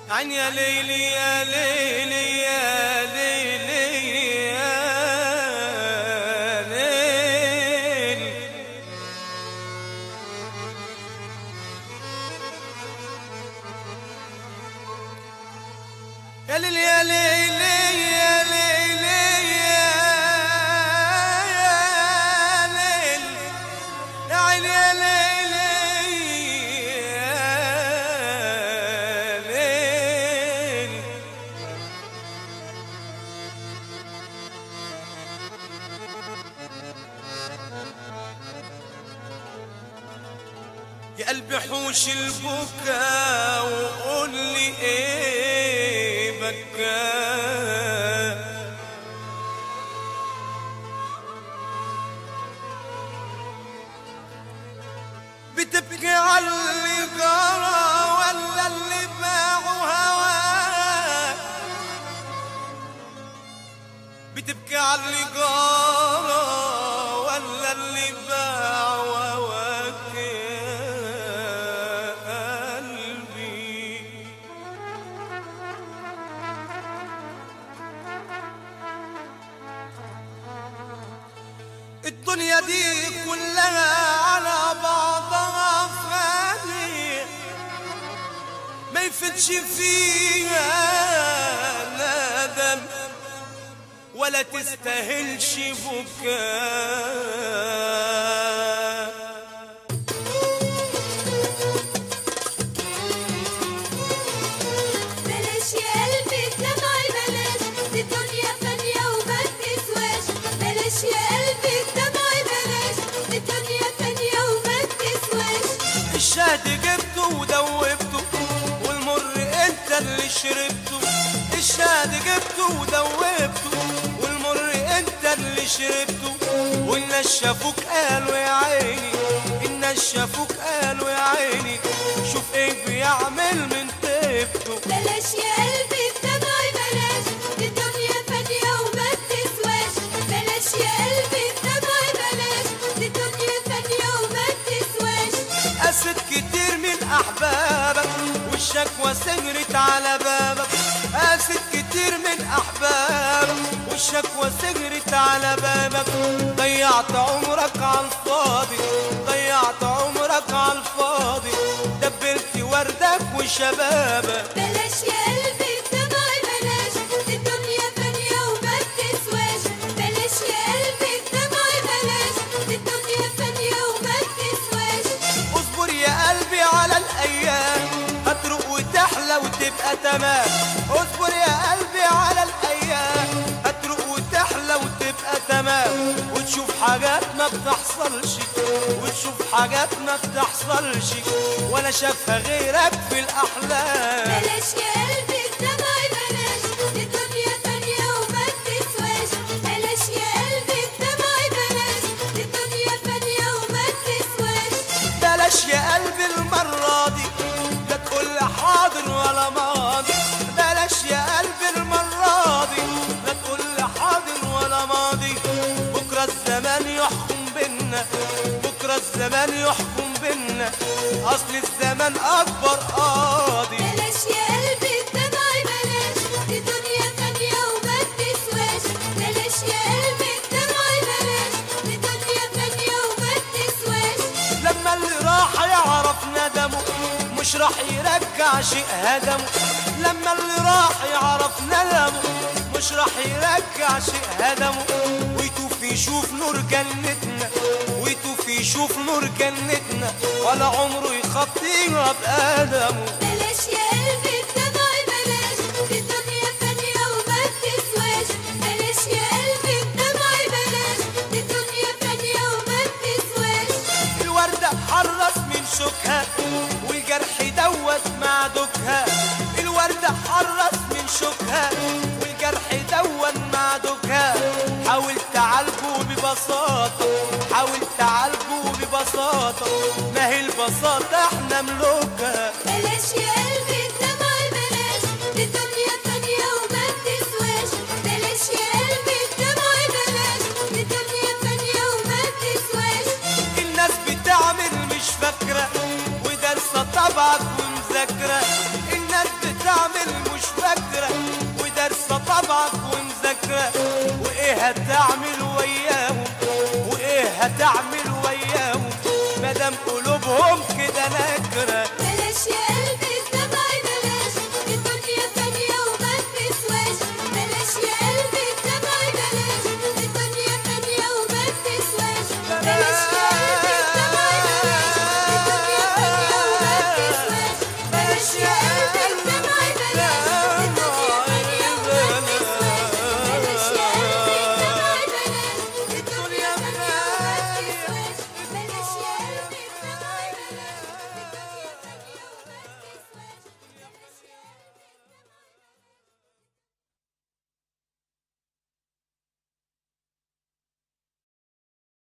عن يا ليلي يا ليلي يا ليلي يا ليل يا ليل يا ليلي يا ليلي يا ليل يا عيني يا ليلي يا ليل يا قلبي حوش البكا وقول لي ايه بكى بتبكي على اللي جرى ولا اللي باعوا هواك بتبكي على اللي جرى ولا اللي باعوا هواك يا قلبي الدنيا دي كلها على بعضها فانية ما يفتش فيها ندم ولا تستاهلش بكاء بلاش يا قلبي الدمع بلاش دي الدنيا فانية وما بتسواش بلاش يا قلبي الدمع بلاش دي الدنيا فانية وما بتسواش الشهد جبته ودوبته والمر انت اللي شربته الشهد جبته ودوبته والمر انت اللي شربته والناس شافوك قالوا يا عيني الناس شافوك قالوا يا عيني شوف ايه بيعمل من طيبته بلاش يا قلبي الدمع بلاش دي الدنيا فانية وما بتسواش بلاش يا قلبي الدمع بلاش دي الدنيا فانية وما بتسواش قست كتير من احبابك والشكوى سهرت على بابك قست كتير من احبابك والشكوى سهرت على بابك ضيعت عمرك على الفاضي ضيعت عمرك على الفاضي دبرت وردك وشبابك بلاش يا قلبي الدمع بلاش دي الدنيا فانية وما بتسواش بلاش يا قلبي الدمع بلاش دي الدنيا فانية وما بتسواش اصبر يا قلبي على الايام هتروق وتحلى وتبقى تمام اصبر يا قلبي على الايام هتروق وتحلى وتبقى تمام وتشوف حاجات ما بتحصلش وتشوف حاجات ما بتحصلش ولا شافها غيرك في الاحلام بلاش يا قلبي الدمع بلاش دي الدنيا فانية وما بتسواش بلاش يا قلبي الدمع بلاش دي الدنيا فانية وما بتسواش بلاش يا قلبي المرة دي لا تقول لي حاضر ولا ماضي بلاش يا قلبي المرة دي لا تقول لي حاضر ولا ماضي بكرة الزمان يحكم بينا بكرة الزمان يحكم بينا أصل الزمان أكبر قاضي بلاش يا قلبي الدمع بلاش دي الدنيا فانية وما بتسواش بلاش يا قلبي الدمع بلاش دي الدنيا فانية وما بتسواش لما اللي راح يعرف ندمه مش راح يرجع شيء هدمه لما اللي راح يعرف ندمه مش راح يرجع شيء هدمه ويتوف يشوف نور جنتنا ويتوف يشوف نور جنتنا ولا عمره يخطيها بقدمه بلاش يا قلبي الدمع بلاش دي الدنيا فانية وما بتسواش بلاش يا قلبي الدمع بلاش دي الدنيا فانية وما بتسواش الوردة حرص من شوكها والجرح دوت مع دوكها الوردة حرص من شوكها والجرح دوت مع دوكها حاول تعالجه ببساطة حاول تعالجه ببساطة ما هي البساطة احنا ملوكها بلاش يا قلبي الدمع بلاش دي الدنيا فانية وما بتسواش بلاش يا قلبي الدمع بلاش دي الدنيا فانية وما بتسواش الناس بتعمل مش فاكرة ودارسة طبعك ومذاكرة الناس بتعمل هتعمل مش فاكرة ودارسة طبعك ومذاكرة وايه هتعمل وياهم وايه هتعمل وياهم مادام قلوبهم